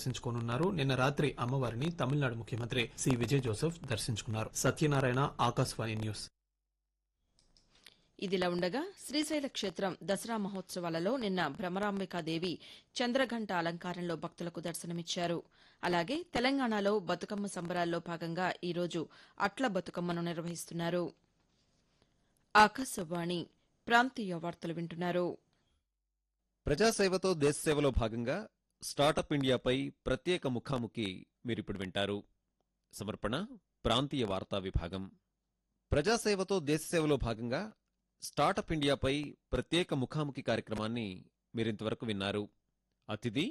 దర్శించుకోనున్నారు నిన్న రాత్రి అమ్మవారిని తమిళనాడు ముఖ్యమంత్రి సి విజయ్ జోసెఫ్ దర్శించుకున్నారు సత్యనారాయణ ఆకాశవాణి న్యూస్ ఇదిలా ఉండగా శ్రీశైల క్షేత్రం దసరా మహోత్సవాలలో నిన్న భ్రమరాంబికాదేవి చంద్రఘంట అలంకారంలో భక్తులకు దర్శనమిచ్చారు అలాగే తెలంగాణలో బతుకమ్మ సంబరాల్లో భాగంగా ఈరోజు అట్ల బతుకమ్మను నిర్వహిస్తున్నారు ఆకాశవాణి ప్రాంతీయ వార్తలు వింటున్నారు ప్రజాసేవతో దేశసేవలో భాగంగా స్టార్టప్ ఇండియాపై ప్రత్యేక ముఖాముఖి మీరిప్పుడు వింటారు సమర్పణ ప్రాంతీయ వార్తా విభాగం ప్రజాసేవతో దేశసేవలో భాగంగా స్టార్టప్ ఇండియాపై ప్రత్యేక ముఖాముఖి కార్యక్రమాన్ని మీరింతవరకు విన్నారు అతిథి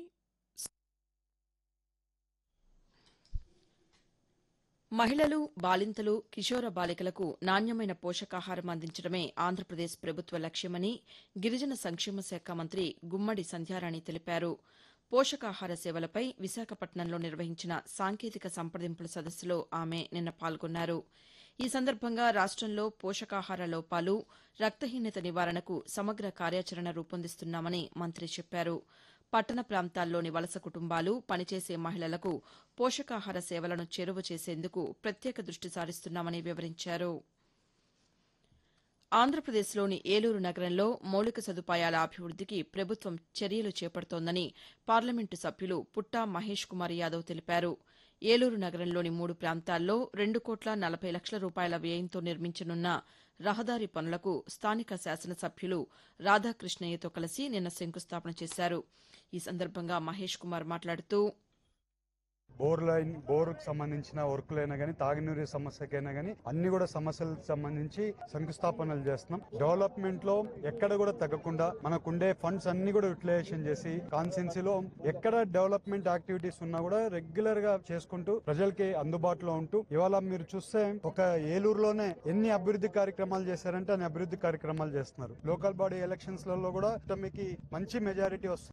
మహిళలు బాలింతలు కిషోర బాలికలకు నాణ్యమైన పోషకాహారం అందించడమే ఆంధ్రప్రదేశ్ ప్రభుత్వ లక్ష్యమని గిరిజన సంక్షేమ శాఖ మంత్రి గుమ్మడి సంధ్యారాణి తెలిపారు పోషకాహార సేవలపై విశాఖపట్నంలో నిర్వహించిన సాంకేతిక సంప్రదింపుల సదస్సులో ఆమె నిన్న పాల్గొన్నారు ఈ సందర్భంగా రాష్టంలో పోషకాహార లోపాలు రక్తహీనత నివారణకు సమగ్ర కార్యాచరణ రూపొందిస్తున్నామని మంత్రి చెప్పారు పట్టణ ప్రాంతాల్లోని వలస కుటుంబాలు పనిచేసే మహిళలకు పోషకాహార సేవలను చేరువ చేసేందుకు ప్రత్యేక దృష్టి సారిస్తున్నామని వివరించారు ఆంధ్రప్రదేశ్లోని ఏలూరు నగరంలో మౌలిక సదుపాయాల అభివృద్దికి ప్రభుత్వం చర్యలు చేపడుతోందని పార్లమెంటు సభ్యులు పుట్టా మహేష్ కుమార్ యాదవ్ తెలిపారు ఏలూరు నగరంలోని మూడు ప్రాంతాల్లో రెండు కోట్ల నలభై లక్షల రూపాయల వ్యయంతో నిర్మించనున్న రహదారి పనులకు స్థానిక శాసనసభ్యులు రాధాకృష్ణయ్యతో కలిసి నిన్న శంకుస్థాపన చేశారు ఈ సందర్భంగా మహేష్ కుమార్ మాట్లాడుతూ బోర్ లైన్ బోర్ సంబంధించిన వర్కులైనా కానీ తాగునీరు సమస్యకైనా కానీ అన్ని కూడా సమస్యలకు సంబంధించి శంకుస్థాపనలు చేస్తున్నాం డెవలప్మెంట్ లో ఎక్కడ కూడా తగ్గకుండా మనకుండే ఫండ్స్ అన్ని కూడా యూటిలైజేషన్ చేసి కాన్సెన్సీలో ఎక్కడ డెవలప్మెంట్ యాక్టివిటీస్ ఉన్నా కూడా రెగ్యులర్ గా చేసుకుంటూ ప్రజలకి అందుబాటులో ఉంటూ ఇవాళ మీరు చూస్తే ఒక ఏలూరులోనే ఎన్ని అభివృద్ధి కార్యక్రమాలు చేశారంటే అన్ని అభివృద్ధి కార్యక్రమాలు చేస్తున్నారు లోకల్ బాడీ ఎలక్షన్స్ లలో కూడా మీకు మంచి మెజారిటీ వస్తుంది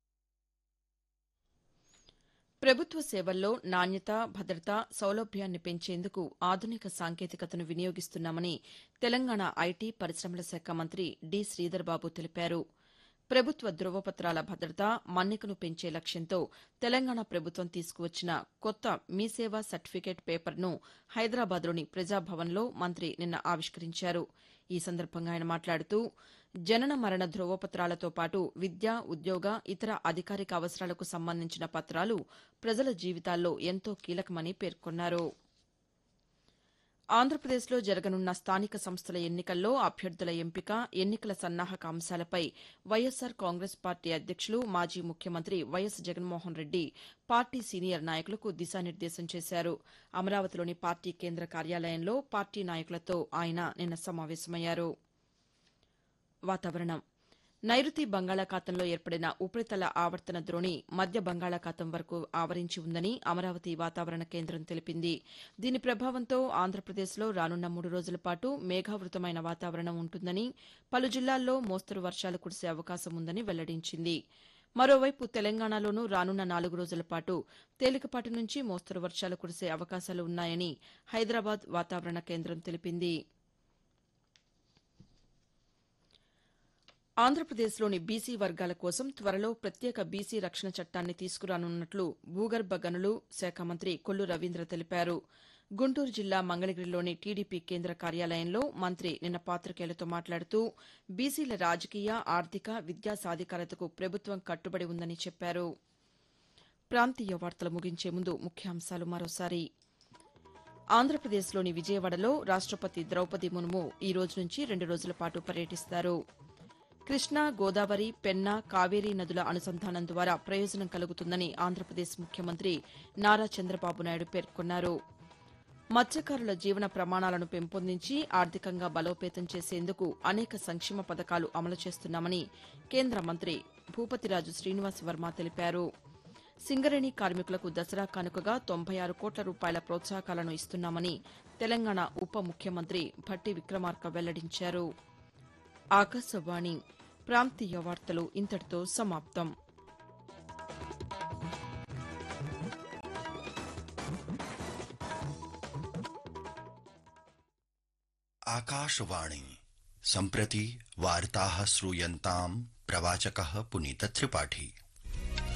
ప్రభుత్వ సేవల్లో నాణ్యత భద్రత సౌలభ్యాన్ని పెంచేందుకు ఆధునిక సాంకేతికతను వినియోగిస్తున్నామని తెలంగాణ ఐటీ పరిశ్రమల శాఖ మంత్రి డి శ్రీధర్బాబు తెలిపారు ప్రభుత్వ ధృవపత్రాల భద్రత మన్నికను పెంచే లక్ష్యంతో తెలంగాణ ప్రభుత్వం తీసుకువచ్చిన కొత్త మీ సేవా సర్టిఫికేట్ పేపర్ను హైదరాబాద్లోని ప్రజాభవన్లో మంత్రి నిన్న ఆవిష్కరించారు ఈ సందర్భంగా ఆయన మాట్లాడుతూ జనన మరణ ధృవపత్రాలతో పాటు విద్య ఉద్యోగ ఇతర అధికారిక అవసరాలకు సంబంధించిన పత్రాలు ప్రజల జీవితాల్లో ఎంతో కీలకమని పేర్కొన్నారు ఆంధ్రప్రదేశ్లో జరగనున్న స్థానిక సంస్థల ఎన్నికల్లో అభ్యర్థుల ఎంపిక ఎన్నికల సన్నాహక అంశాలపై వైఎస్సార్ కాంగ్రెస్ పార్టీ అధ్యక్షులు మాజీ ముఖ్యమంత్రి YS Jaganmohan Reddy party senior నాయకులకు దిశానిర్దేశం చేశారు అమరావతిలోని పార్టీ కేంద్ర కార్యాలయంలో పార్టీ నాయకులతో ఆయన నిన్న సమావేశమయ్యారు వాతావరణం నైరుతి బంగాళాఖాతంలో ఏర్పడిన ఉపరితల ఆవర్తన ద్రోణి మధ్య బంగాళాఖాతం వరకు ఆవరించి ఉందని అమరావతి వాతావరణ కేంద్రం తెలిపింది దీని ప్రభావంతో ఆంధ్రప్రదేశ్లో రానున్న మూడు రోజుల పాటు మేఘావృతమైన వాతావరణం ఉంటుందని పలు జిల్లాల్లో మోస్తరు వర్షాలు కురిసే అవకాశం ఉందని వెల్లడించింది మరోవైపు తెలంగాణలోనూ రానున్న నాలుగు రోజుల పాటు తేలికపాటి నుంచి మోస్తరు వర్షాలు కురిసే అవకాశాలు ఉన్నాయని హైదరాబాద్ వాతావరణ కేంద్రం తెలిపింది ఆంధ్రప్రదేశ్లోని బీసీ వర్గాల కోసం త్వరలో ప్రత్యేక బీసీ రక్షణ చట్టాన్ని తీసుకురానున్నట్లు భూగర్భ గనులు శాఖ మంత్రి కొల్లు రవీంద్ర తెలిపారు గుంటూరు జిల్లా మంగళగిరిలోని టీడీపీ కేంద్ర కార్యాలయంలో మంత్రి నిన్న పాతికేయులతో మాట్లాడుతూ బీసీల రాజకీయ ఆర్థిక విద్యా సాధికారతకు ప్రభుత్వం కట్టుబడి ఉందని చెప్పారు ప్రాంతీయ వార్తలు ముగించే ముందు ముఖ్యాంశాలు మరోసారి ఆంధ్రప్రదేశ్లోని విజయవాడలో రాష్టపతి ద్రౌపది ముర్ము ఈ రోజు నుంచి రెండు రోజుల పాటు పర్యటిస్తారు కృష్ణా గోదావరి పెన్నా కావేరీ నదుల అనుసంధానం ద్వారా ప్రయోజనం కలుగుతుందని ఆంధ్రప్రదేశ్ ముఖ్యమంత్రి నారా చంద్రబాబు నాయుడు పేర్కొన్నారు మత్స్యకారుల జీవన ప్రమాణాలను పెంపొందించి ఆర్థికంగా బలోపేతం చేసేందుకు అనేక సంక్షేమ పథకాలు అమలు చేస్తున్నామని కేంద్ర మంత్రి భూపతిరాజు శ్రీనివాస్ వర్మ తెలిపారు సింగరేణి కార్మికులకు దసరా కానుకగా తొంభై ఆరు కోట్ల రూపాయల ప్రోత్సాహకాలను ఇస్తున్నామని తెలంగాణ ఉప ముఖ్యమంత్రి భట్టి విక్రమార్క వెల్లడించారు ఆకాశవాణి ప్రాంతీయ వార్తలు ఇంతటితో సమాప్తం आकाशवाणी सम्प्रति वार्ताः श्रूयन्ताम् प्रवाचकः पुनीतत्रिपाठी